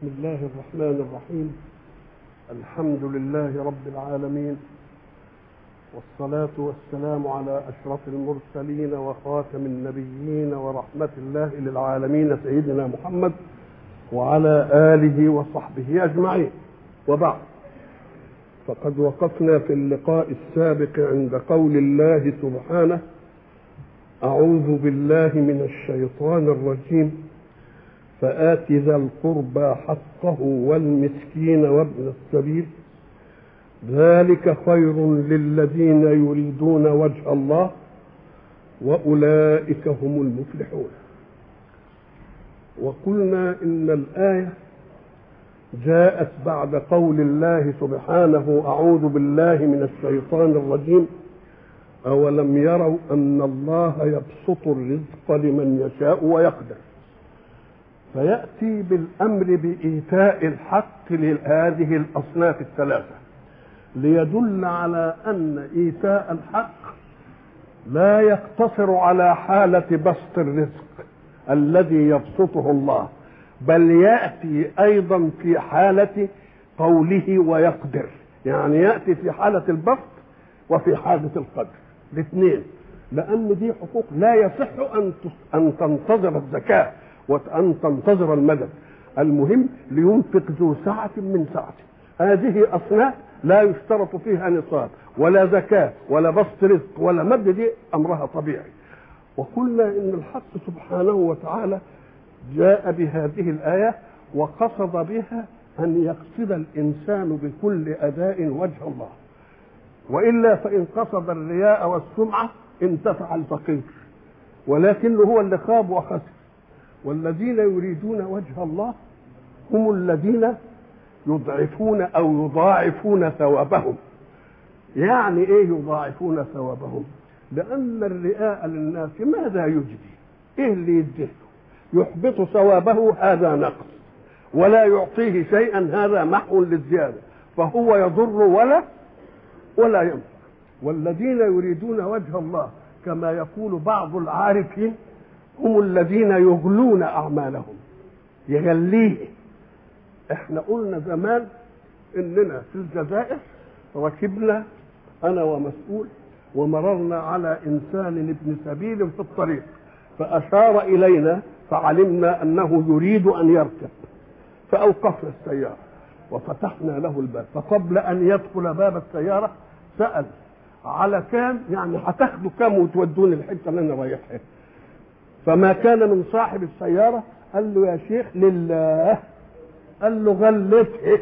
بسم الله الرحمن الرحيم الحمد لله رب العالمين والصلاة والسلام على أشرف المرسلين وخاتم النبيين ورحمة الله للعالمين سيدنا محمد وعلى آله وصحبه أجمعين وبعد فقد وقفنا في اللقاء السابق عند قول الله سبحانه أعوذ بالله من الشيطان الرجيم فآت ذا القربى حقه والمسكين وابن السبيل ذلك خير للذين يريدون وجه الله وأولئك هم المفلحون وقلنا إن الآية جاءت بعد قول الله سبحانه أعوذ بالله من الشيطان الرجيم أولم يروا أن الله يبسط الرزق لمن يشاء ويقدر فيأتي بالأمر بإيتاء الحق لهذه الأصناف الثلاثة ليدل على أن إيتاء الحق لا يقتصر على حالة بسط الرزق الذي يبسطه الله بل يأتي أيضا في حالة قوله ويقدر يعني يأتي في حالة البسط وفي حالة القدر الاثنين لأن دي حقوق لا يصح أن أن تنتظر الزكاة وأن تنتظر المدد المهم لينفق ذو سعة من سعته هذه أصناف لا يشترط فيها نصاب ولا زكاة ولا بسط رزق ولا مد دي أمرها طبيعي وقلنا إن الحق سبحانه وتعالى جاء بهذه الآية وقصد بها أن يقصد الإنسان بكل أداء وجه الله وإلا فإن قصد الرياء والسمعة انتفع الفقير ولكنه هو اللي خاب وخسر والذين يريدون وجه الله هم الذين يضعفون او يضاعفون ثوابهم يعني ايه يضاعفون ثوابهم لان الرئاء للناس ماذا يجدي ايه اللي يديه يحبط ثوابه هذا نقص ولا يعطيه شيئا هذا محو للزياده فهو يضر ولا ولا ينفع والذين يريدون وجه الله كما يقول بعض العارفين هم الذين يغلون اعمالهم يغليه احنا قلنا زمان اننا في الجزائر ركبنا انا ومسؤول ومررنا على انسان ابن سبيل في الطريق فاشار الينا فعلمنا انه يريد ان يركب فاوقفنا السياره وفتحنا له الباب فقبل ان يدخل باب السياره سال على كام يعني هتاخدوا كام وتودوني الحته اللي انا رايحها فما كان من صاحب السيارة قال له يا شيخ لله قال له غلته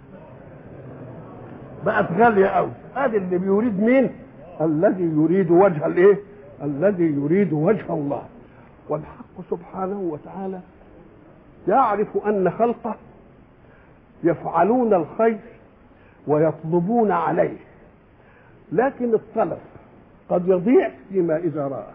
بقت غالية قوي ادي اللي بيريد مين الذي يريد وجه الايه الذي يريد وجه الله والحق سبحانه وتعالى يعرف ان خلقه يفعلون الخير ويطلبون عليه لكن الطلب قد يضيع فيما اذا رأى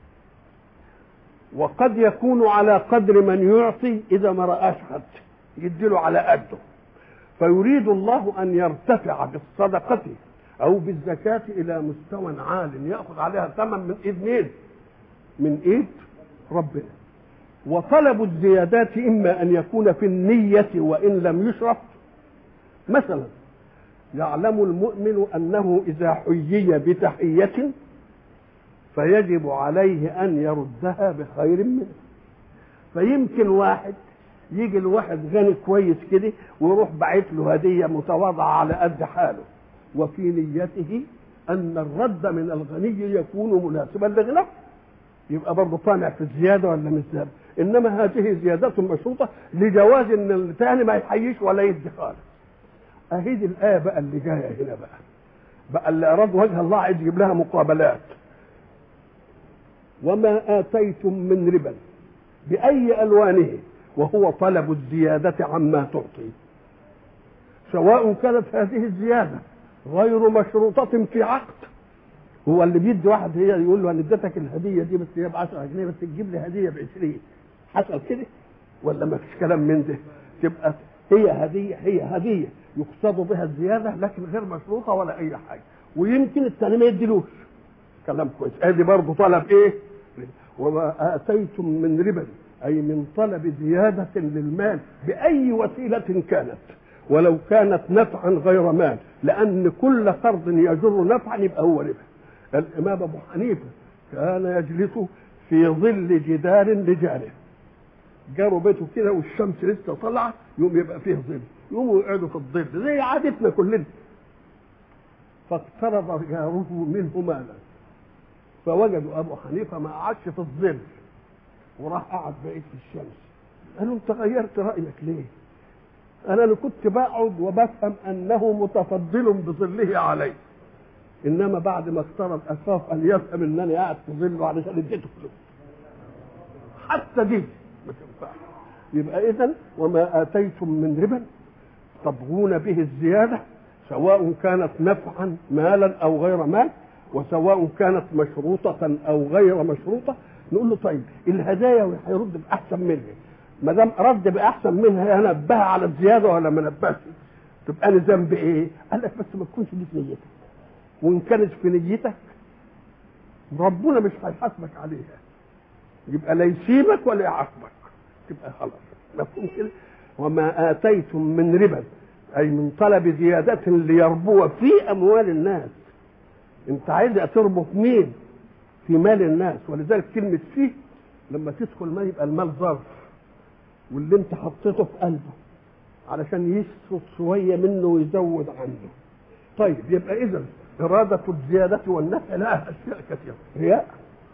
وقد يكون على قدر من يعطي اذا ما رآش حد يديله على قده فيريد الله ان يرتفع بالصدقه او بالزكاه الى مستوى عال ياخذ عليها ثمن من ايد مين؟ من ايد ربنا وطلب الزيادات اما ان يكون في النيه وان لم يشرف مثلا يعلم المؤمن انه اذا حيي بتحيه فيجب عليه ان يردها بخير منه فيمكن واحد يجي الواحد غني كويس كده ويروح باعت له هديه متواضعه على قد حاله وفي نيته ان الرد من الغني يكون مناسبا لغناه يبقى برضه طامع في الزياده ولا مش زياده انما هذه زيادة مشروطه لجواز ان الثاني ما يحييش ولا يدي خالص اهي دي الايه بقى اللي جايه هنا بقى بقى اللي اراد وجه الله عايز يجيب لها مقابلات وما آتيتم من ربا بأي ألوانه وهو طلب الزيادة عما تعطي سواء كانت هذه الزيادة غير مشروطة في عقد هو اللي بيدي واحد هي يقول له انا اديتك الهديه دي بس هي ب 10 جنيه بس تجيب لي هديه ب 20 حصل كده ولا ما فيش كلام من ده تبقى هي هديه هي هديه يقصد بها الزياده لكن غير مشروطه ولا اي حاجه ويمكن الثاني ما يديلوش كلام كويس ادي برضه طلب ايه وما اتيتم من ربا أي من طلب زيادة للمال بأي وسيلة كانت ولو كانت نفعا غير مال لأن كل قرض يجر نفعا يبقى هو ربا الإمام أبو حنيفة كان يجلس في ظل جدار لجاره جاروا بيته كده والشمس لسه طالعه يوم يبقى فيه ظل يقوموا يقعدوا في الظل زي عادتنا كلنا فاقترض جاره منه مالا فوجدوا ابو حنيفه ما قعدش في الظل وراح قعد بعيد في الشمس قالوا انت غيرت رايك ليه؟ انا اللي كنت بقعد وبفهم انه متفضل بظله علي انما بعد ما اقترب اخاف ان يفهم انني قاعد في ظله علشان اديته فلوس حتى دي ما تنفعش يبقى اذا وما اتيتم من ربا تبغون به الزياده سواء كانت نفعا مالا او غير مال وسواء كانت مشروطة أو غير مشروطة نقول له طيب الهدايا هيرد بأحسن منها ما دام رد بأحسن منها ينبه على الزيادة ولا ما نبهش تبقى أنا ذنبي إيه؟ قال لك بس ما تكونش دي في نيتك وإن كانت في نيتك ربنا مش هيحاسبك عليها يبقى لا يسيبك ولا يعاقبك تبقى خلاص مفهوم كده وما آتيتم من ربا أي من طلب زيادة ليربو في أموال الناس أنت عايز تربط مين؟ في مال الناس ولذلك كلمة فيه لما تدخل المال يبقى المال ظرف واللي أنت حطيته في قلبه علشان يسقط شوية منه ويزود عنه طيب يبقى إذا إرادة الزيادة والنفع لها أشياء كثيرة رياء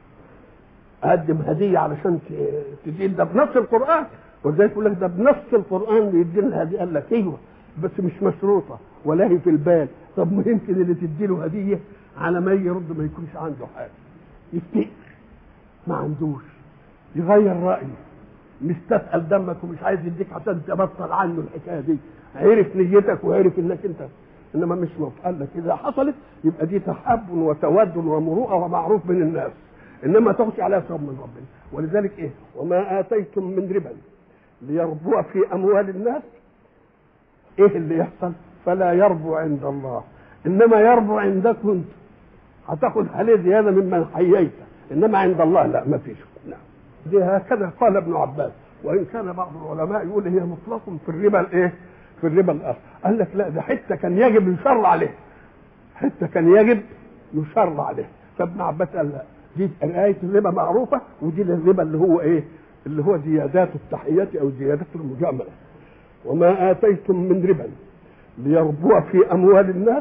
أقدم هدية علشان تدين ده بنص القرآن ولذلك يقول لك ده بنص القرآن يدينا هدية قال لك أيوه بس مش مشروطة ولا هي في البال طب ما يمكن اللي تدي له هدية على ما يرد ما يكونش عنده حاجة يفتقر ما عندوش يغير رأيه مستثقل دمك ومش عايز يديك عشان تبطل عنه الحكايه دي عرف نيتك وعرف انك انت انما مش مف- قال لك اذا حصلت يبقى دي تحب وتود ومروءه ومعروف بين الناس انما تخشى عليها ثواب من ربنا ولذلك ايه وما اتيتم من ربا ليربو في اموال الناس ايه اللي يحصل فلا يربو عند الله انما يربو عندكم انت هتاخد عليه زياده ممن حييت انما عند الله لا ما فيش نعم دي هكذا قال ابن عباس وان كان بعض العلماء يقول هي مطلق في الربا الايه في الربا الاخر قال لك لا ده حته كان يجب يشر عليه حته كان يجب يشر عليه فابن عباس قال لا دي آية الربا معروفة ودي الربا اللي هو ايه اللي هو زيادات التحية او زيادات المجاملة وما آتيتم من ربا ليربو في أموال الناس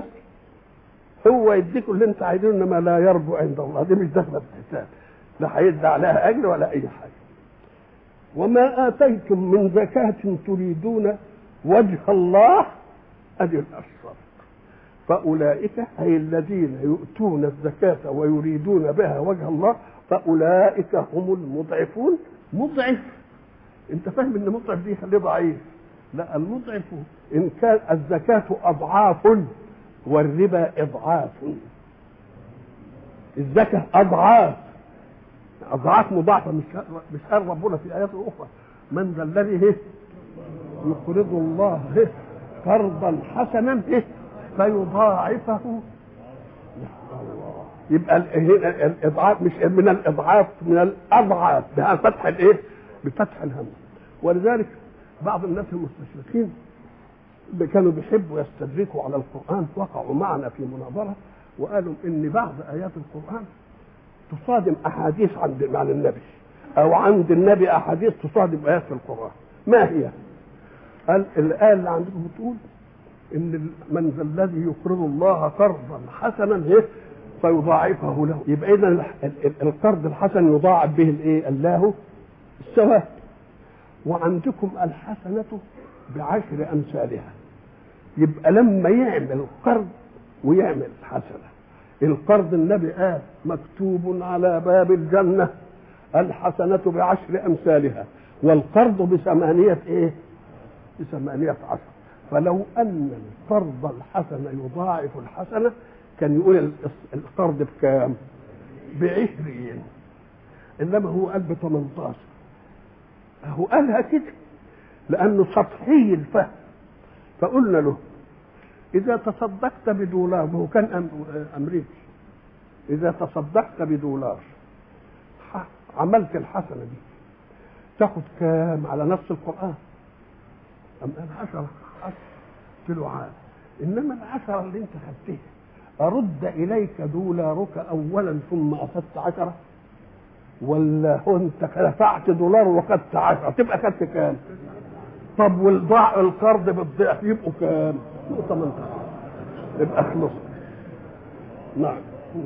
هو يديكم اللي انت عايزينه انما لا يربو عند الله دي مش داخله في الحساب لا هيدي عليها اجر ولا اي حاجه وما اتيتم من زكاه تريدون وجه الله ادي الاشرار فاولئك اي الذين يؤتون الزكاه ويريدون بها وجه الله فاولئك هم المضعفون مضعف انت فاهم ان مضعف دي خليه ضعيف لا المضعف ان كان الزكاه اضعاف والربا اضعاف الزكاه اضعاف اضعاف مضاعفه مش مش قال ربنا في ايات اخرى من ذا الذي إيه؟ يقرض الله إيه؟ قرضا حسنا إيه؟ فيضاعفه يا الله. يبقى ال- هنا الاضعاف مش من الاضعاف من الاضعاف بفتح الايه؟ بفتح الهم ولذلك بعض الناس المستشرقين اللي كانوا بيحبوا يستدركوا على القرآن وقعوا معنا في مناظرة وقالوا إن بعض آيات القرآن تصادم أحاديث عند عن النبي أو عند النبي أحاديث تصادم آيات في القرآن ما هي؟ قال الآية اللي عندكم بتقول إن ال- من ذا الذي يقرض الله قرضا حسنا إيه؟ فيضاعفه له يبقى إذا ال- ال- القرض الحسن يضاعف به الإيه؟ الله الثواب وعندكم الحسنة بعشر أمثالها يبقى لما يعمل قرض ويعمل حسنة القرض النبي قال مكتوب على باب الجنة الحسنة بعشر أمثالها والقرض بثمانية إيه؟ بثمانية عشر فلو أن القرض الحسن يضاعف الحسنة كان يقول ال- القرض بكام؟ بعشرين إنما هو قال ب 18 هو قالها كده لأنه سطحي الفهم فقلنا له إذا تصدقت بدولار وهو كان أم- أمريكي إذا تصدقت بدولار ح- عملت الحسنة دي تاخد كام على نفس القرآن أم قال عشرة عشرة قلت له عاد إنما العشرة اللي أنت خدتها أرد إليك دولارك أولا ثم أخذت عشرة ولا هو أنت دفعت دولار وأخذت عشرة تبقى أخذت كام؟ طب والضاع القرض بالضعف يبقوا كام؟ يبقوا 18 يبقى خلص نعم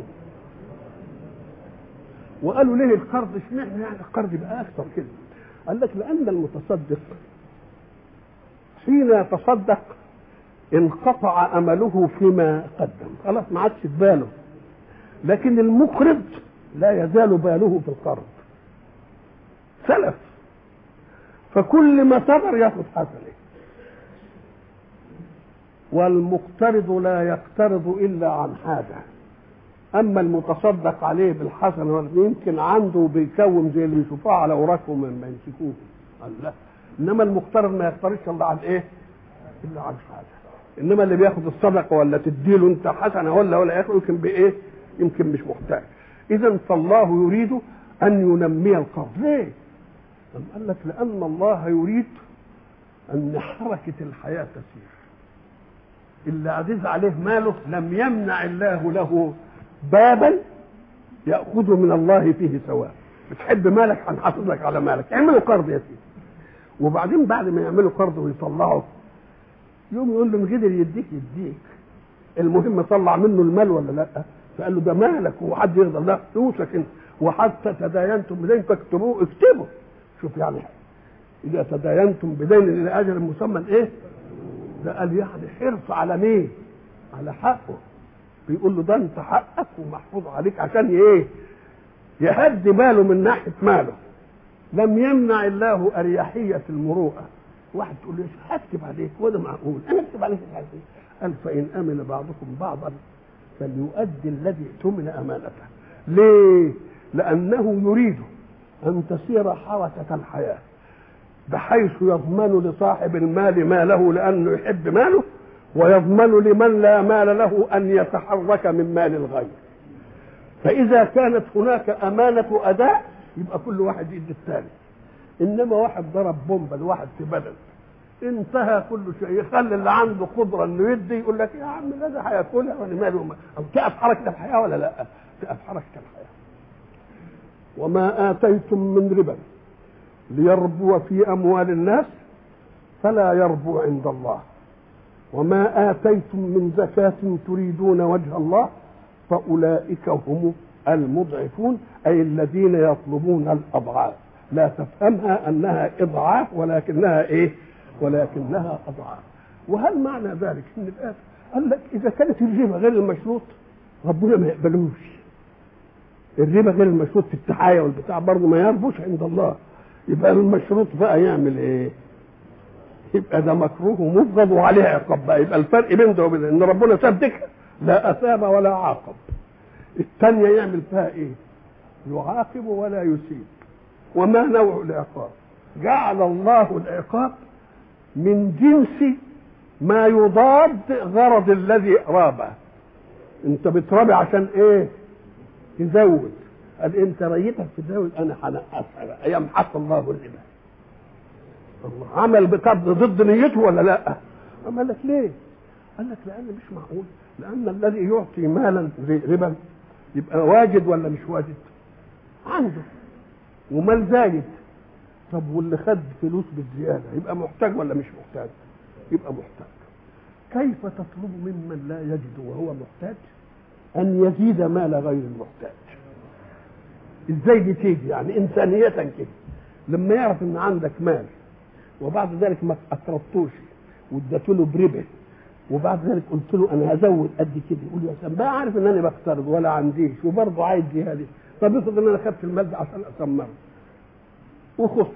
وقالوا ليه القرض اشمعنى يعني القرض يبقى اكثر كده قال لك لان المتصدق حين يتصدق انقطع امله فيما قدم خلاص ما عادش في باله لكن المقرض لا يزال باله في القرض سلف فكل ما صبر ياخذ حسنه والمقترض لا يقترض الا عن حاجه اما المتصدق عليه بالحسنه يمكن عنده بيكوم زي اللي بيشوفوها على اوراقهم ما يمسكوه قال لا انما المقترض ما يقترضش الا عن ايه؟ الا عن حاجه انما اللي بياخد الصدقه ولا تديله انت حسنه ولا ولا ياخد يمكن بايه؟ يمكن مش محتاج اذا فالله يريد ان ينمي القرض ليه؟ أم قال لك لان الله يريد ان حركه الحياه تسير اللي عزيز عليه ماله لم يمنع الله له بابا ياخذ من الله فيه ثواب بتحب مالك هنحافظ لك على مالك اعملوا قرض يا سيدي وبعدين بعد ما يعملوا قرض ويطلعوا يوم يقول له ان قدر يديك يديك المهم طلع منه المال ولا لا فقال له ده مالك وحد يقدر لا فلوسك انت وحتى تداينتم بدين فاكتبوه اكتبوا شوف يعني اذا تداينتم بدين الى اجل مسمى ايه ده قال يعني حرص على مين على حقه بيقول له ده انت حقك ومحفوظ عليك عشان ايه يهدي باله من ناحيه ماله لم يمنع الله اريحيه المروءه واحد تقول له هكتب عليك وده معقول انا اكتب عليك الحديث قال فان امن بعضكم بعضا فليؤدي الذي اؤتمن امانته ليه لانه يريد ان تسير حركه الحياه بحيث يضمن لصاحب المال ماله لانه يحب ماله ويضمن لمن لا مال له ان يتحرك من مال الغير فاذا كانت هناك امانه اداء يبقى كل واحد يدي الثاني انما واحد ضرب بومبا لواحد في بلد انتهى كل شيء يخلي اللي عنده قدره انه يدي يقول لك يا عم ده ده هياكلها وانا مالي وما او تقف حركه الحياه ولا لا؟ تقف حركه الحياه وما اتيتم من ربا ليربو في اموال الناس فلا يربو عند الله وما اتيتم من زكاه تريدون وجه الله فاولئك هم المضعفون اي الذين يطلبون الاضعاف لا تفهمها انها اضعاف ولكنها ايه ولكنها اضعاف وهل معنى ذلك ان الايه قال لك اذا كانت الربا غير المشروط ربنا ما يقبلوش الربا غير المشروط في التحايا والبتاع برضه ما يربوش عند الله يبقى المشروط بقى يعمل ايه يبقى ده مكروه ومبغض وعليه عقاب بقى يبقى الفرق بين ده وبين ان ربنا سابك لا اثاب ولا عاقب الثانيه يعمل فيها ايه يعاقب ولا يسيب وما نوع العقاب جعل الله العقاب من جنس ما يضاد غرض الذي رابه انت بترابي عشان ايه تزود قال انت ريتك تزود انا هنقصها بقى يمحق الله الربا الله عمل بقبض ضد نيته ولا لا قال لك ليه قال لك لان مش معقول لان الذي يعطي مالا زي ربا يبقى واجد ولا مش واجد عنده ومال زايد طب واللي خد فلوس بالزياده يبقى محتاج ولا مش محتاج يبقى محتاج كيف تطلب ممن لا يجد وهو محتاج ان يزيد مال غير المحتاج ازاي دي تيجي يعني انسانيه كده لما يعرف ان عندك مال وبعد ذلك ما اقرضتوش واديت له بربه وبعد ذلك قلت له انا هزود قد كده يقول يا سلام بقى عارف ان انا بقترض ولا عنديش وبرضه عايز جهادي طب افرض ان انا خدت المال ده عشان اسمره وخسر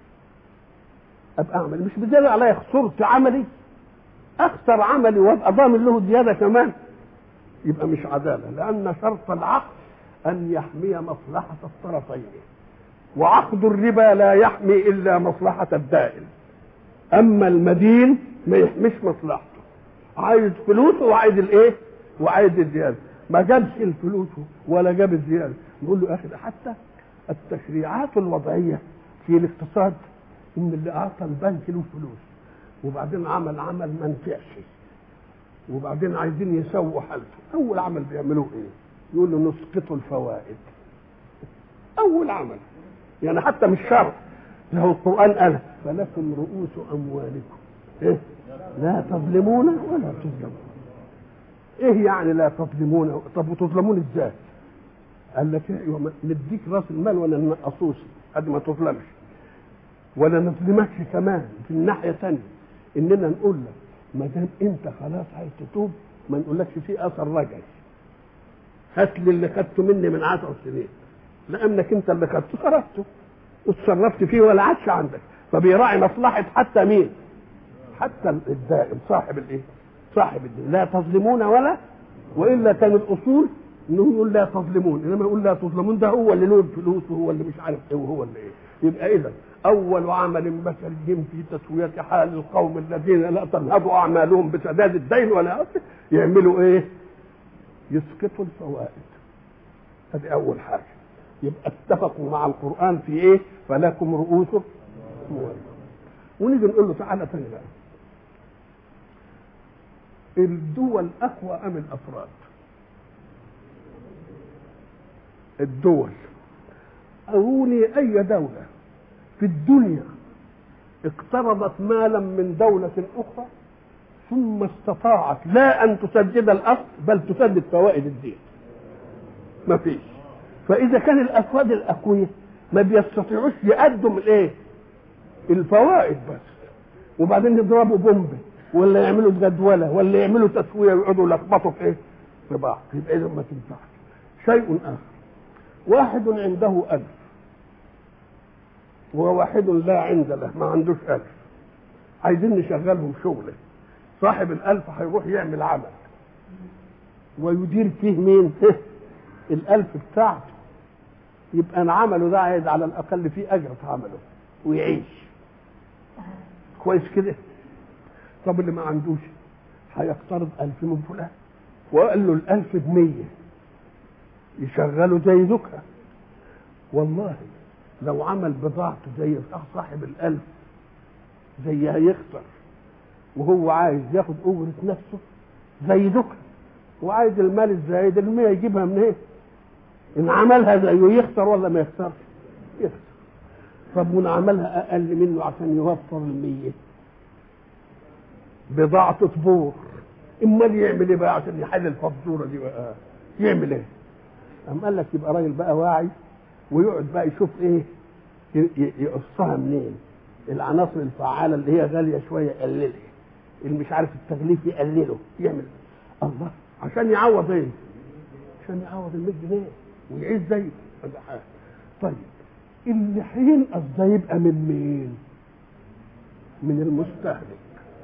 ابقى اعمل مش بزياده عليا خسرت عملي اخسر عملي وابقى ضامن له زياده كمان يبقى مش عداله لان شرط العقد ان يحمي مصلحه الطرفين وعقد الربا لا يحمي الا مصلحه الدائن اما المدين ما يحميش مصلحته عايز فلوسه وعايز الايه وعايز الزياده ما جابش الفلوس ولا جاب الزياده نقول له يا اخي ده حتى التشريعات الوضعيه في الاقتصاد ان اللي اعطى البنك له فلوس وبعدين عمل عمل ما نفعش وبعدين عايزين يسووا حالته اول عمل بيعملوه ايه يقول له نسقط الفوائد اول عمل يعني حتى مش شرط له القران قال فلكم رؤوس اموالكم إيه؟ لا تظلمون ولا تظلمون ايه يعني لا تظلمون طب وتظلمون ازاي قال لك ايوه ما- نديك راس المال ولا ننقصوش قد ما تظلمش ولا نظلمكش كمان في الناحيه ثانيه اننا نقول لك ما دام انت خلاص عايز تتوب ما نقولكش في اثر رجعي هات لي اللي خدته مني من عشر سنين لانك انت اللي خدته صرفته وتصرفت فيه ولا عادش عندك فبيراعي مصلحه حتى مين حتى الدائم صاحب الايه صاحب الدين لا تظلمون ولا والا كان الاصول انه يقول لا تظلمون انما يقول لا تظلمون ده هو اللي له الفلوس وهو اللي مش عارف ايه وهو اللي ايه يبقى اذا اول عمل بشري في تسويه حال القوم الذين لا تنهض اعمالهم بسداد الدين ولا أصل يعملوا ايه؟ يسقطوا الفوائد هذه اول حاجه يبقى اتفقوا مع القران في ايه؟ فلكم رؤوس أموالكم. ونيجي نقول له تعالى تاني بقى الدول اقوى ام الافراد؟ الدول أروني أي دولة في الدنيا اقترضت مالا من دولة أخرى ثم استطاعت لا أن تسدد الأصل بل تسدد فوائد الدين ما فيش فإذا كان الأفراد الأقوياء ما بيستطيعوش يقدم الإيه؟ الفوائد بس وبعدين يضربوا بومب ولا يعملوا جدولة ولا يعملوا تسوية ويقعدوا يلخبطوا في إيه؟ في بعض يبقى إذا ما تنفعش شيء آخر واحد عنده ألف وواحد لا عند له ما عندوش ألف عايزين نشغلهم شغله صاحب الألف هيروح يعمل عمل ويدير فيه مين الألف بتاعته يبقى أنا عمله ده عايز على الأقل فيه أجر في عمله ويعيش كويس كده طب اللي ما عندوش هيقترض ألف من فلان وقال له الألف بمية يشغله زي زكرة والله لو عمل بضاعته زي صاحب الألف زي هيخسر وهو عايز ياخد أجرة نفسه زي زكرة وعايز المال الزايد المية يجيبها من ايه؟ إن عملها زيه يخسر ولا ما يخسرش؟ يخسر طب وإن عملها أقل منه عشان يوفر المية بضاعته تبور امال يعمل ايه بقى عشان يحل الفزوره دي بقى يعمل ايه؟ قام قال لك يبقى راجل بقى واعي ويقعد بقى يشوف ايه يقصها منين العناصر الفعاله اللي هي غاليه شويه يقللها اللي مش عارف التغليف يقلله يعمل الله عشان يعوض ايه؟ عشان يعوض ال 100 جنيه ويعيش زيه هذا حاجه طيب اللي هينقص ده يبقى من مين؟ من المستهلك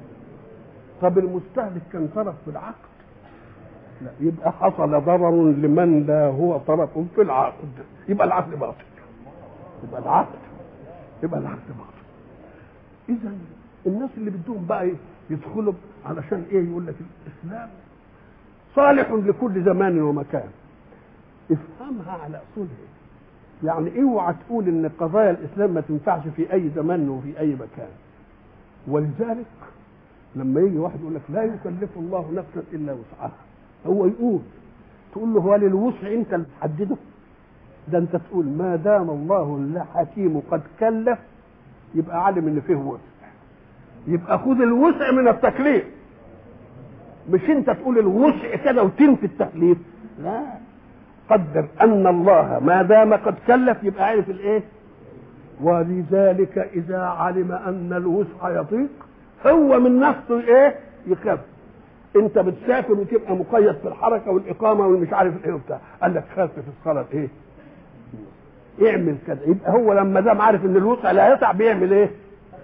طب المستهلك كان طرف في العقد لا يبقى حصل ضرر لمن لا هو طرف في العقد يبقى العقد باطل يبقى العقد يبقى العقد باطل اذا الناس اللي بدهم بقى يدخلوا علشان ايه يقول لك الاسلام صالح لكل زمان ومكان افهمها على اصولها يعني اوعى تقول ان قضايا الاسلام ما تنفعش في اي زمان وفي اي مكان ولذلك لما يجي واحد يقول لك لا يكلف الله نفسا الا وسعها هو يقول تقول له هو للوسع انت اللي تحدده ده انت تقول ما دام الله الحكيم قد كلف يبقى عالم ان فيه وسع يبقى خذ الوسع من التكليف مش انت تقول الوسع كده وتنفي التكليف لا قدر ان الله ما دام قد كلف يبقى عارف الايه ولذلك اذا علم ان الوسع يضيق هو من نفسه ايه يخاف انت بتسافر وتبقى مقيد في الحركه والاقامه والمش عارف ايه وبتاع قال لك خاف في الصلاه ايه اعمل كده يبقى هو لما دام عارف ان الوسع لا يسع بيعمل ايه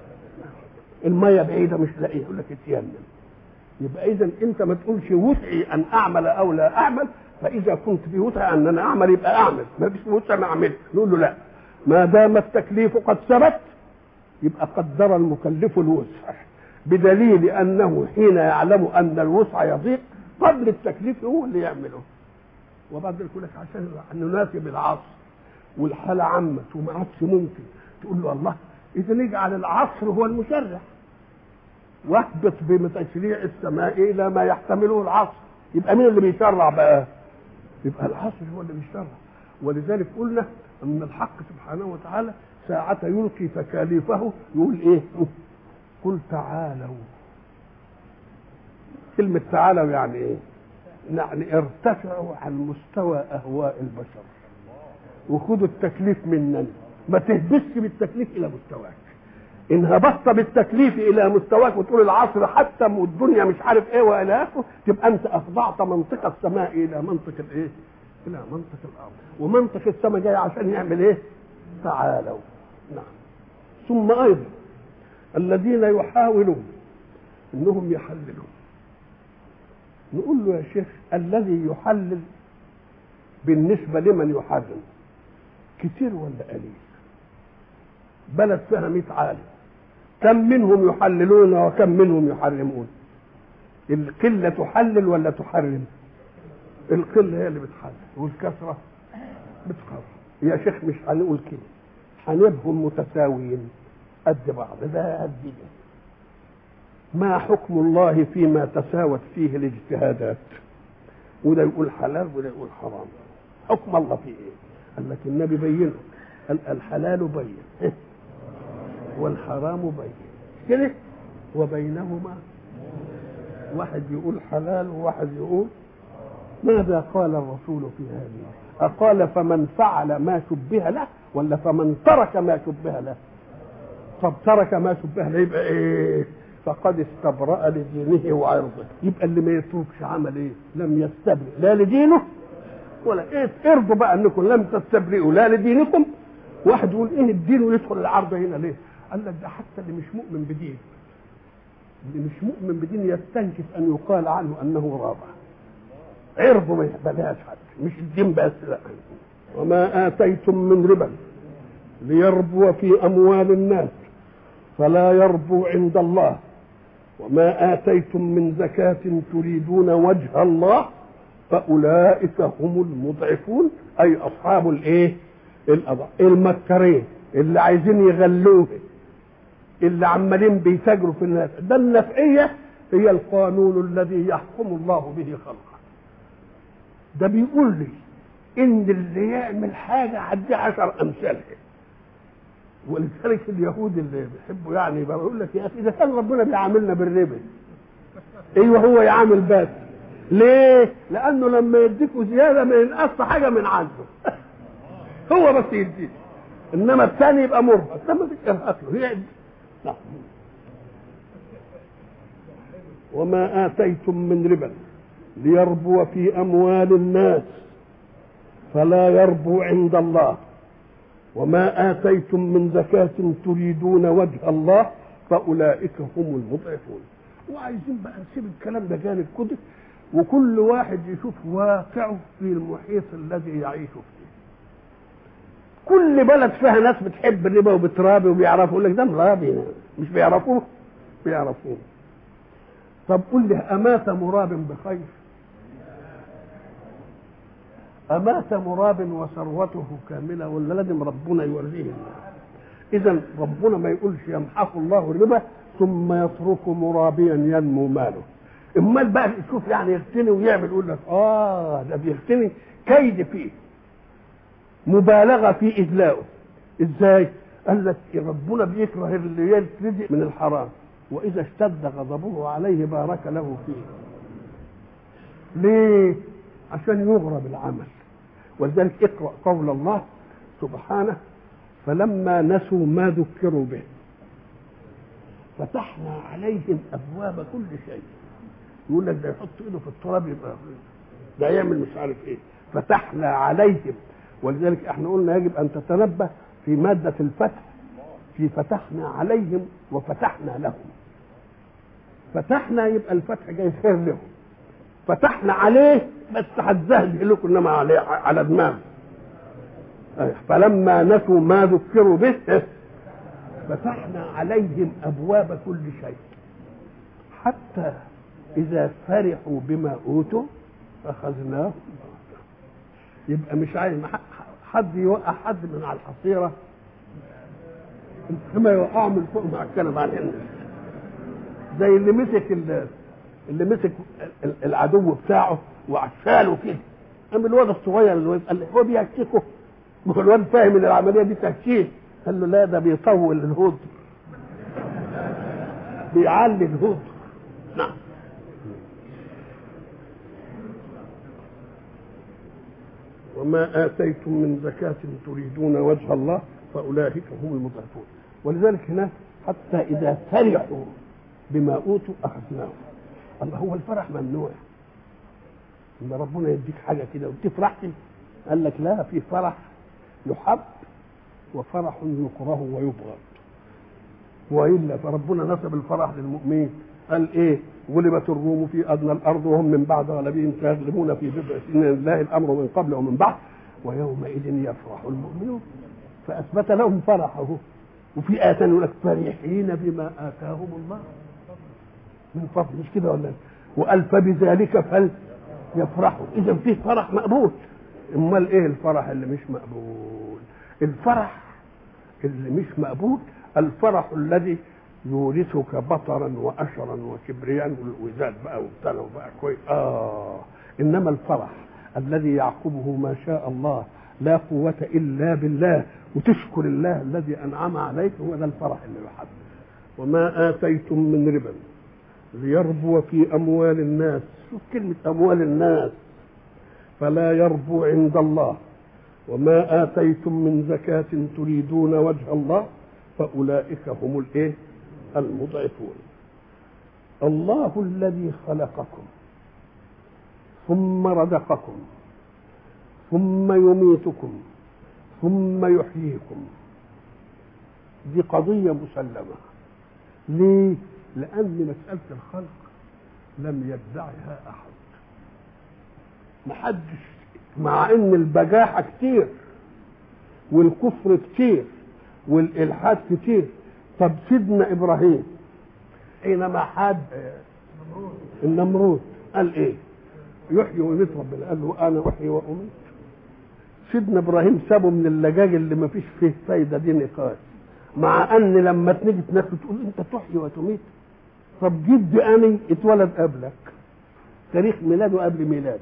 الميه بعيده مش لاقيه يقول لك اتيمم يبقى اذا انت ما تقولش وسعي ان اعمل او لا اعمل فاذا كنت في وسع ان انا اعمل يبقى اعمل ما فيش وسع ما اعمل نقول له لا ما دام التكليف قد ثبت يبقى قدر المكلف الوسع بدليل انه حين يعلم ان الوسع يضيق قبل التكليف هو اللي يعمله وبعد يقول لك عشان نناسب العصر والحاله عمت وما عادش ممكن تقول له الله اذا نجعل العصر هو المشرع واهبط بتشريع السماء الى ما يحتمله العصر يبقى مين اللي بيشرع بقى يبقى العصر هو اللي بيشرع ولذلك قلنا ان الحق سبحانه وتعالى ساعة يلقي تكاليفه يقول ايه قل تعالوا كلمة تعالوا يعني ايه يعني ارتفعوا عن مستوى اهواء البشر وخدوا التكليف مننا ما تهبسش بالتكليف الى مستواك ان هبطت بالتكليف الى مستواك وتقول العصر حتى والدنيا مش عارف ايه والى اخره تبقى انت اخضعت منطق السماء الى منطق الايه؟ الى منطق الارض ومنطق السماء جاي عشان يعمل ايه؟ تعالوا نعم ثم ايضا الذين يحاولون انهم يحللوا نقول له يا شيخ الذي يحلل بالنسبة لمن يحرم كتير ولا قليل بلد فيها مئة عالم كم منهم يحللون وكم منهم يحرمون القلة تحلل ولا تحرم القلة هي اللي بتحلل والكثرة بتقرر يا شيخ مش هنقول كده هنبهم متساويين قد بعض ده قد ده ما حكم الله فيما تساوت فيه الاجتهادات وده يقول حلال وده يقول حرام حكم الله فيه ايه قال لك النبي بينه قال الحلال بين والحرام بين كده وبينهما واحد يقول حلال وواحد يقول ماذا قال الرسول في هذه أقال فمن فعل ما شبه له ولا فمن ترك ما شبه له طب ترك ما شبه له يبقى ايه فقد استبرأ لدينه وعرضه يبقى اللي ما يتركش عمل ايه لم يستبرئ لا لدينه ولا ايه ارضوا بقى انكم لم تستبرئوا لا لدينكم واحد يقول ايه الدين ويدخل العرض هنا ليه قال لك ده حتى اللي مش مؤمن بدين اللي مش مؤمن بدين يستنكف ان يقال عنه انه رابع عرضه ما يقبلهاش حد مش الدين بس لا وما اتيتم من ربا ليربو في اموال الناس فلا يربو عند الله وما آتيتم من زكاة تريدون وجه الله فأولئك هم المضعفون أي أصحاب الإيه؟ الأضع المكرين اللي عايزين يغلوه اللي عمالين بيتاجروا في الناس ده النفعية هي القانون الذي يحكم الله به خلقه ده بيقول لي إن اللي يعمل حاجة عدي عشر أمثالها ولذلك اليهود اللي بيحبوا يعني بقول لك يا اخي اذا كان ربنا بيعاملنا بالربا ايوه هو يعامل بس ليه؟ لانه لما يديكوا زياده ما ينقص حاجه من عنده هو بس يديك انما الثاني يبقى مرهق لما تكرهك له هي نعم وما اتيتم من ربا ليربو في اموال الناس فلا يربو عند الله وما آتيتم من زكاة تريدون وجه الله فأولئك هم المضعفون وعايزين بقى نسيب الكلام ده جانب كده وكل واحد يشوف واقعه في المحيط الذي يعيش فيه كل بلد فيها ناس بتحب الربا وبترابي وبيعرفوا يقول لك ده مرابي مش بيعرفوه بيعرفوه طب قل لي أمات مراب بخير أمات مراب وثروته كاملة ولا لازم ربنا يوريه إذا ربنا ما يقولش يمحق الله الربا ثم يترك مرابيا ينمو ماله امال بقى شوف يعني يغتني ويعمل يقول لك اه ده بيغتني كيد فيه مبالغه في اذلائه ازاي؟ قال لك ربنا بيكره اللي يرتزق من الحرام واذا اشتد غضبه عليه بارك له فيه ليه؟ عشان يغرب العمل ولذلك اقرا قول الله سبحانه فلما نسوا ما ذكروا به فتحنا عليهم ابواب كل شيء يقول لك ده يحط ايده في التراب يبقى ده يعمل مش عارف ايه فتحنا عليهم ولذلك احنا قلنا يجب ان تتنبه في ماده الفتح في فتحنا عليهم وفتحنا لهم فتحنا يبقى الفتح جاي خير لهم فتحنا عليه بس هتزهد لكم انما عليه على دماغه فلما نسوا ما ذكروا به فتحنا عليهم ابواب كل شيء حتى اذا فرحوا بما اوتوا اخذناهم يبقى مش عايز حد يوقع حد من على الحصيره انما يوقعوا من فوق مع الكنبه على الناس زي اللي مسك ال- اللي مسك ال- العدو بتاعه وعشاله كده قام الواد الصغير اللي واقف قال له هو بيهككه ما هو الواد فاهم ان العمليه دي تهكيك قال له لا ده بيطول الهدر بيعلي الهدر نعم وما آتيتم من زكاة تريدون وجه الله فأولئك هم المضعفون ولذلك هناك حتى إذا فرحوا بما أوتوا أخذناهم الله هو الفرح ممنوع إن ربنا يديك حاجة كده وتفرح قال لك لا في فرح يحب وفرح يكره ويبغض والا فربنا نسب الفرح للمؤمنين قال ايه غلبت الروم في ادنى الارض وهم من بعد غلبهم سيغلبون في بضع سنين لله الامر من قبل ومن بعد ويومئذ يفرح المؤمنون فاثبت لهم فرحه وفي ايه ثانيه يقول لك فرحين بما اتاهم الله من فضل مش كده ولا إيه؟ وقال فبذلك فليفرحوا اذا في فرح مقبول امال ايه الفرح اللي مش مقبول الفرح اللي مش مقبول الفرح الذي يورثك بطرا واشرا وكبرياء والوزاد بقى وبتاع وبقى كويس اه انما الفرح الذي يعقبه ما شاء الله لا قوة إلا بالله وتشكر الله الذي أنعم عليك هو ده الفرح اللي يحب وما آتيتم من ربا ليربو في أموال الناس شوف كلمة أموال الناس فلا يربو عند الله وما آتيتم من زكاة تريدون وجه الله فأولئك هم الإيه؟ المضعفون الله الذي خلقكم ثم رزقكم ثم يميتكم ثم يحييكم دي قضية مسلمة ليه؟ لأن مسألة الخلق لم يدعها أحد محدش مع ان البجاحة كتير والكفر كتير والإلحاد كتير طب سيدنا إبراهيم حينما حاد النمرود قال إيه يحيي ويميت ربنا قال له أنا أحيي وأميت سيدنا إبراهيم سابه من اللجاج اللي ما فيش فيه فايدة دي نقاش مع أن لما تيجي تناقش تقول أنت تحيي وتميت طب جد أني اتولد قبلك تاريخ ميلاده قبل ميلادك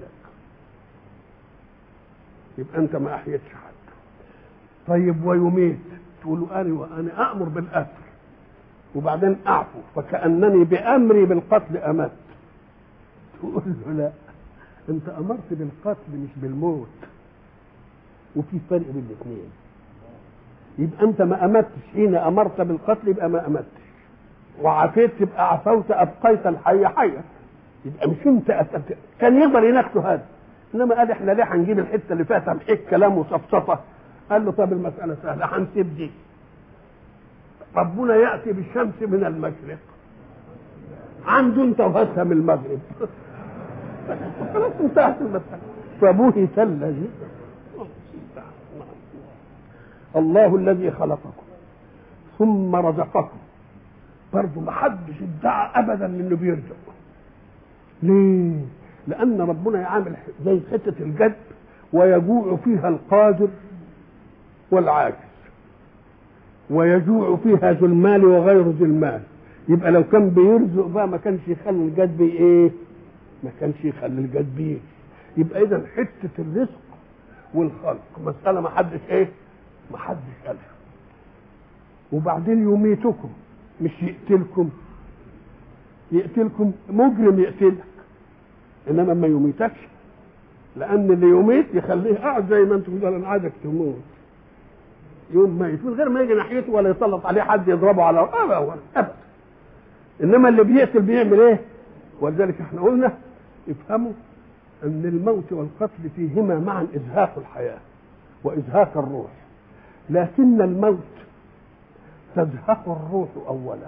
يبقى أنت ما أحيتش حد طيب ويميت تقول أنا وأنا أأمر بالقتل وبعدين أعفو فكأنني بأمري بالقتل أمت تقول له لا أنت أمرت بالقتل مش بالموت وفي فرق بين الاثنين يبقى أنت ما أمتش حين أمرت بالقتل يبقى ما أمتش وعافيت تبقى عفوت أبقيت الحي حيا يبقى مش أنت أتت. كان يقدر يناقشه هذا إنما قال إحنا ليه هنجيب الحتة اللي فيها تمحيك كلام وصفصفة قال له طب المسألة سهلة هنسيب دي ربنا يأتي بالشمس من المشرق عنده انت وهاتها من المغرب خلاص انتهت المسألة فبهت الذي الله الذي خلقكم ثم رزقكم برضه ما حدش ادعى ابدا انه بيرزق ليه؟ لان ربنا يعامل زي حته الجد ويجوع فيها القادر والعاجز ويجوع فيها ذو المال وغير ذو المال يبقى لو كان بيرزق بقى ما كانش يخلي الجد بي ايه ما كانش يخلي الجد بيه يبقى اذا حته الرزق والخلق مساله ما حدش ايه ما حدش قالها وبعدين يميتكم مش يقتلكم يقتلكم مجرم يقتلك انما ما يميتكش لان اللي يميت يخليه قاعد زي ما انتم قال انا عايزك تموت يوم ميت من غير ما يجي ناحيته ولا يسلط عليه حد يضربه على ابدا ابدا انما اللي بيقتل بيعمل ايه ولذلك احنا قلنا افهموا ان الموت والقتل فيهما معا ازهاق الحياه وازهاق الروح لكن الموت تزهق الروح اولا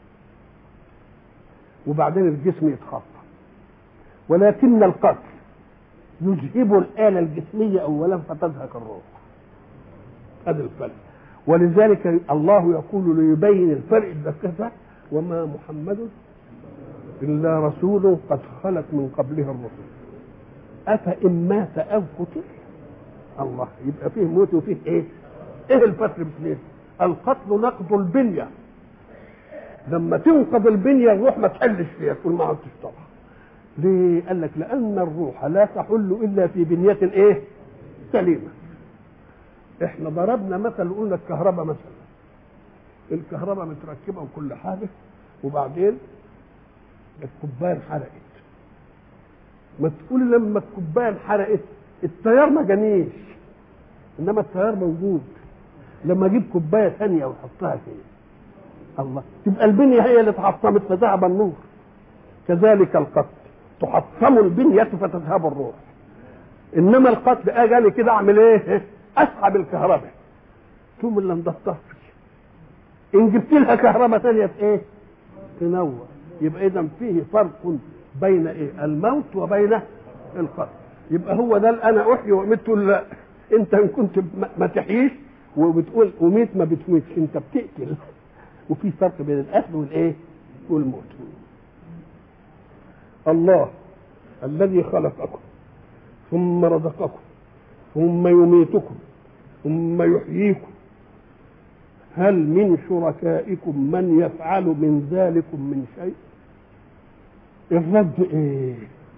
وبعدين الجسم يتخطى ولكن القتل يذهب الآلة الجسمية أولا فتزهق الروح هذا الفرق ولذلك الله يقول ليبين الفرق ده وما محمد إلا رسول قد خلت من قبله الرسل أفإن مات أو قتل الله يبقى فيه موت وفيه إيه؟ إيه الفرق بين القتل نقض البنيه لما تنقض البنيه الروح ما تحلش فيها تقول ما عدتش طبعا ليه؟ قال لك لان الروح لا تحل الا في بنيه ايه؟ سليمه احنا ضربنا مثل قلنا الكهرباء مثلا الكهرباء متركبه وكل حاجه وبعدين الكوبايه انحرقت ما تقول لما الكوبايه انحرقت التيار ما جانيش انما التيار موجود لما اجيب كوبايه ثانيه واحطها كده الله تبقى البنيه هي اللي اتحطمت فذهب النور كذلك القتل تحطم البنيه فتذهب الروح انما القتل اجي كده اعمل ايه؟ اسحب الكهرباء ثم اللي مضطر ان جبت لها كهرباء ثانيه ايه؟ تنور يبقى اذا فيه فرق بين ايه؟ الموت وبين القتل يبقى هو ده اللي انا احيي واميت تقول لا انت ان كنت ما تحييش وبتقول اميت ما بتميتش انت بتقتل وفي فرق بين القتل والايه؟ والموت الله الذي خلقكم ثم رزقكم ثم يميتكم ثم يحييكم هل من شركائكم من يفعل من ذلكم من شيء الرد ايه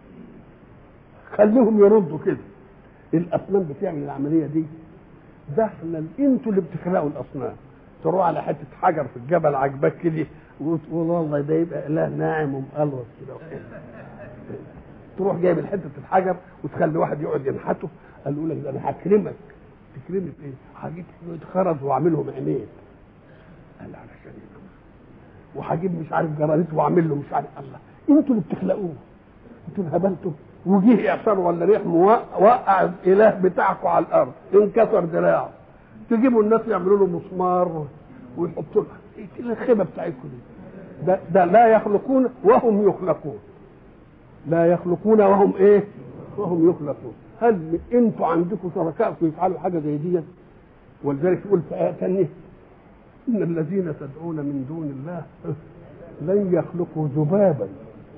خليهم يردوا كده الاصنام بتعمل العمليه دي ده احنا انتوا اللي بتخلقوا الاصنام تروح على حته حجر في الجبل عجبك كده وتقول والله ده يبقى اله ناعم ومقلوص كده تروح جايب حته الحجر وتخلي واحد يقعد ينحته قال له لك ده انا هكرمك تكرمي في ايه؟ هجيب شويه خرز واعملهم عينين قال علشان وهجيب مش عارف جرانيت واعمل له مش عارف الله انتوا اللي بتخلقوه انتوا انهبلتوا وجيه يعصر ولا ريح وقع الاله بتاعكم على الارض انكسر دراعه تجيبوا الناس يعملوا له مسمار ويحطوا له ايه الخيبه بتاعتكم دي ده, ده لا يخلقون وهم يخلقون لا يخلقون وهم ايه وهم يخلقون هل انتوا عندكم شركائكم يفعلوا حاجه زي دي ولذلك يقول في ايه ثانيه ان الذين تدعون من دون الله لن يخلقوا ذبابا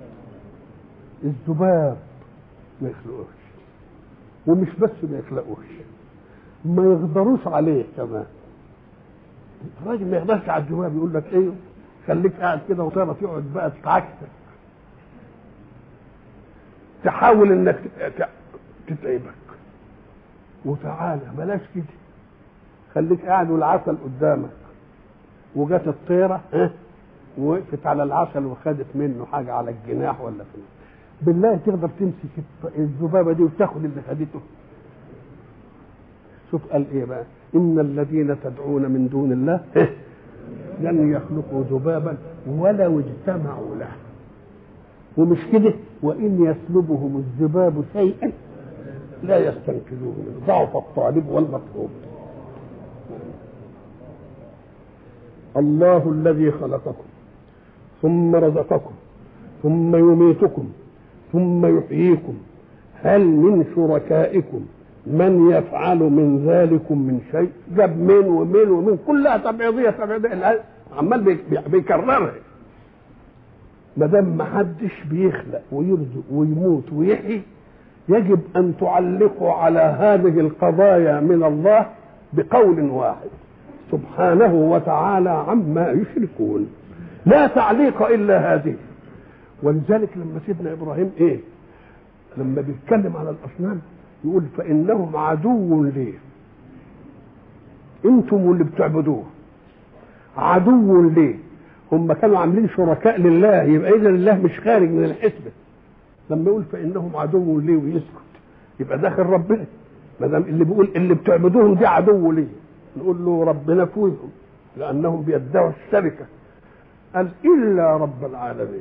الذباب ما يخلقوش ومش بس ما يخلقوش ما يقدروش عليه كمان الراجل ما يقدرش على الذباب يقول لك ايه خليك قاعد كده وتعرف يقعد بقى تتعكسك تحاول انك تتعبك وتعالى بلاش كده خليك قاعد والعسل قدامك وجت الطيره ها ووقفت على العسل وخدت منه حاجه على الجناح ولا في بالله تقدر تمسك الذبابه دي وتاخد اللي خدته شوف قال ايه بقى ان الذين تدعون من دون الله لن يخلقوا ذبابا ولو اجتمعوا له ومش كده وان يسلبهم الذباب شيئا لا يستنقذوه منه ضعف الطالب والمطلوب الله الذي خلقكم ثم رزقكم ثم يميتكم ثم يحييكم هل من شركائكم من يفعل من ذلكم من شيء جاب من ومن ومن كلها تبعيضيه تبعيضيه عمال بيكررها ما دام ما حدش بيخلق ويرزق ويموت ويحيي يجب ان تعلقوا على هذه القضايا من الله بقول واحد سبحانه وتعالى عما يشركون لا تعليق الا هذه ولذلك لما سيدنا ابراهيم ايه لما بيتكلم على الاصنام يقول فانهم عدو لي انتم اللي بتعبدوه عدو لي هم كانوا عاملين شركاء لله يبقى اذا الله مش خارج من الحسبه لما يقول فانهم عدو لي ويسكت يبقى داخل ربنا ما دام اللي بيقول اللي بتعبدوهم دي عدو لي نقول له ربنا فوزهم لانهم بيدعوا الشركه قال الا رب العالمين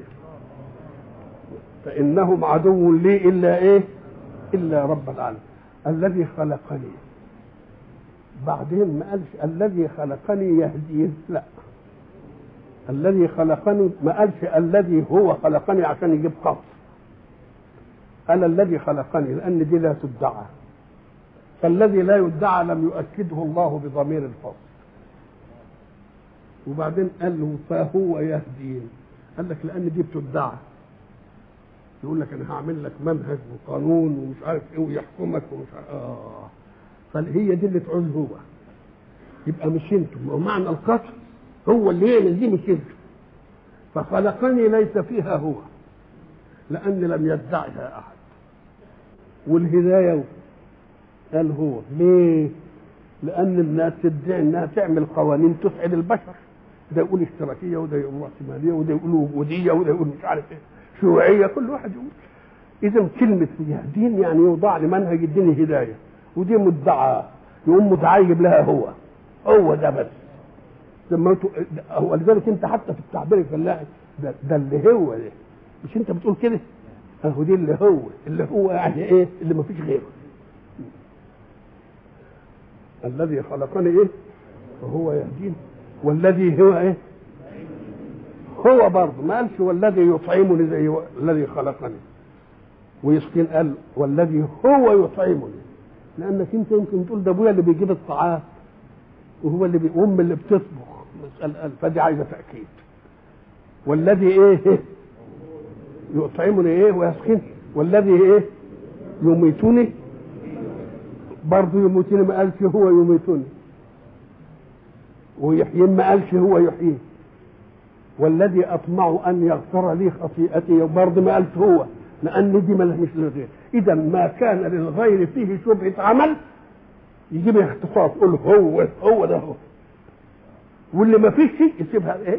فانهم عدو لي الا ايه الا رب العالمين الذي خلقني بعدين ما قالش الذي خلقني يهديه لا الذي خلقني ما قالش الذي هو خلقني عشان يجيب قصر قال الذي خلقني لان دي لا تدعى فالذي لا يدعى لم يؤكده الله بضمير الفصل وبعدين قال له فهو يهدين قال لك لان دي بتدعى يقول لك انا هعمل لك منهج وقانون ومش عارف ايه ويحكمك ومش عارف اه فهي دي اللي تعوز هو يبقى مش انتم ومعنى القتل هو اللي يعمل دي مش انتم فخلقني ليس فيها هو لأن لم يدعها أحد والهداية قال هو ليه؟ لأن الناس تدعي إنها تعمل قوانين تسعد البشر ده يقول اشتراكية وده يقول رأسمالية وده يقول وجودية وده يقول مش عارف إيه شيوعية كل واحد يقول إذا كلمة دين يعني يوضع لمنهج الدين هداية ودي مدعاة يقوم متعيب لها هو هو ده بس لما هو لذلك انت حتى في التعبير الفلاحي ده, ده اللي هو ده مش انت بتقول كده اهو دي اللي هو اللي هو يعني ايه اللي ما فيش غيره الذي خلقني ايه وهو يهديني والذي هو ايه هو برضه ما قالش والذي يطعمني زي الذي خلقني ويسكين قال والذي هو يطعمني لانك انت يمكن تقول ده ابويا اللي بيجيب الطعام وهو اللي بي... ام اللي بتطبخ مسألة فدي عايزه تاكيد والذي ايه يطعمني ايه ويسكن والذي ايه يميتني برضه يميتني ما قالش هو يميتني ويحيين ما قالش هو يحيي والذي اطمع ان يغفر لي خطيئتي برضه ما قالش هو لان دي مش للغير اذا ما كان للغير فيه شبهه عمل يجيب اختصاص يقول هو هو ده هو واللي ما فيش شيء يسيبها ايه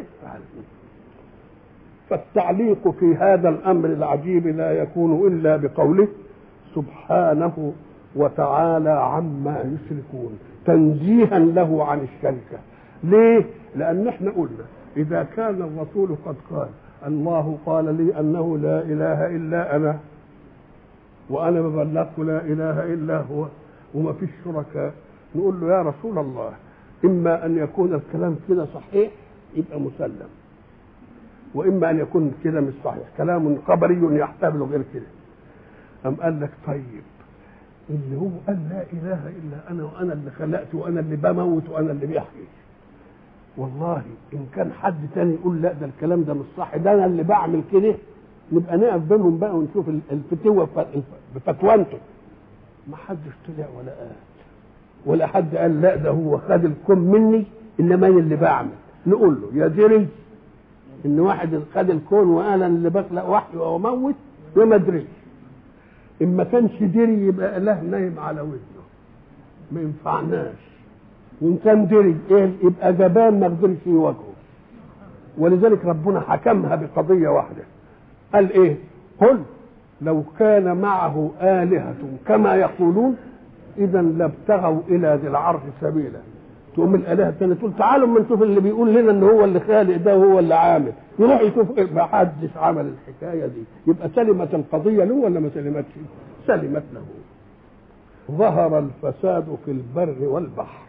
فالتعليق في هذا الامر العجيب لا يكون الا بقوله سبحانه وتعالى عما يشركون تنزيها له عن الشركه ليه لان احنا قلنا اذا كان الرسول قد قال الله قال لي انه لا اله الا انا وانا ببلغت لا اله الا هو وما فيش شركاء نقول له يا رسول الله اما ان يكون الكلام كده صحيح يبقى مسلم واما ان يكون كده مش صحيح كلام خبري يحتمل غير كده ام قال لك طيب اللي هو قال لا اله الا انا وانا اللي خلقت وانا اللي بموت وانا اللي بيحيي والله ان كان حد تاني يقول لا ده الكلام ده مش صح ده انا اللي بعمل كده نبقى نقف بينهم بقى ونشوف الفتوه بفتوانته ما حدش طلع ولا قال ولا حد قال لا ده هو خد الكم مني انما انا اللي بعمل نقول له يا دري ان واحد خد الكون وقال انا اللي بخلق وحي واموت وما ادريش ان ما كانش دري يبقى اله نايم على ودنه ما ينفعناش وان كان دري ايه يبقى جبان ما قدرش يواجهه ولذلك ربنا حكمها بقضيه واحده قال ايه قل لو كان معه آلهة كما يقولون إذا لابتغوا إلى ذي العرش سبيلا تقوم الآلهة الثانية تقول تعالوا ما نشوف اللي بيقول لنا إن هو اللي خالق ده وهو اللي عامل يروح يشوف ما حدش عمل الحكاية دي يبقى سلمت القضية له ولا ما سلمتش؟ سلمت له ظهر الفساد في البر والبحر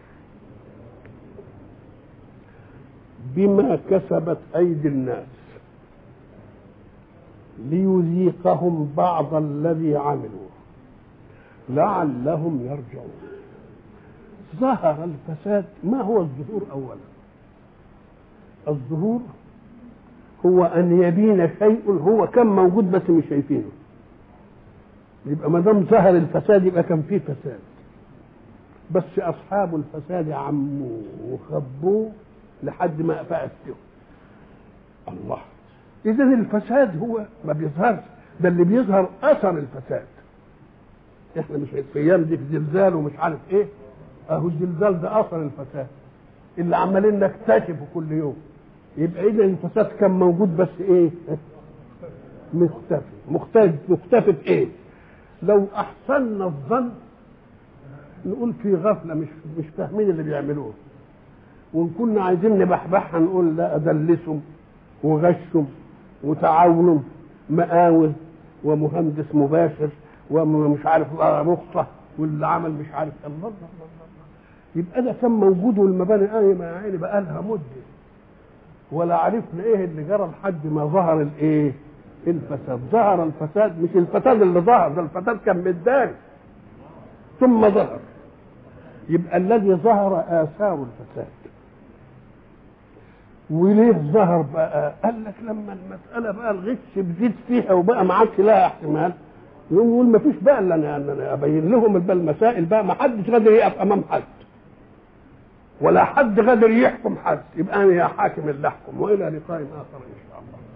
بما كسبت أيدي الناس ليذيقهم بعض الذي عملوا لعلهم يرجعون ظهر الفساد ما هو الظهور اولا الظهور هو ان يبين شيء هو كان موجود بس مش شايفينه يبقى ما دام ظهر الفساد يبقى كان فيه فساد بس اصحاب الفساد عموه وخبوه لحد ما فاتهم الله اذا الفساد هو ما بيظهرش ده اللي بيظهر اثر الفساد احنا مش في ايام دي في زلزال ومش عارف ايه اهو الزلزال ده اثر الفساد اللي عمالين نكتشفه كل يوم يبقى اذا الفساد كان موجود بس ايه مختفي مختفي مختفي في ايه لو احسنا الظن نقول في غفله مش مش فاهمين اللي بيعملوه وان كنا عايزين نبحبحها نقول لا ادلسهم وغشهم وتعاونهم مقاول ومهندس مباشر ومش عارف رخصة واللي عمل مش عارف الله الله الله يبقى ده كان موجود والمباني قايمة يا عيني بقى لها مدة ولا عرفنا ايه اللي جرى لحد ما ظهر الايه؟ الفساد ظهر الفساد مش الفساد اللي ظهر ده الفساد كان متداري ثم ظهر يبقى الذي ظهر آثار الفساد وليه ظهر بقى قال لك لما المسألة بقى الغش بزيد فيها وبقى ما عادش لها احتمال يقوم يقول ما فيش بقى الا انا انا ابين لهم بقى المسائل بقى ما حدش قادر يقف امام حد ولا حد قادر يحكم حد يبقى انا يا حاكم اللي احكم والى لقاء اخر ان شاء الله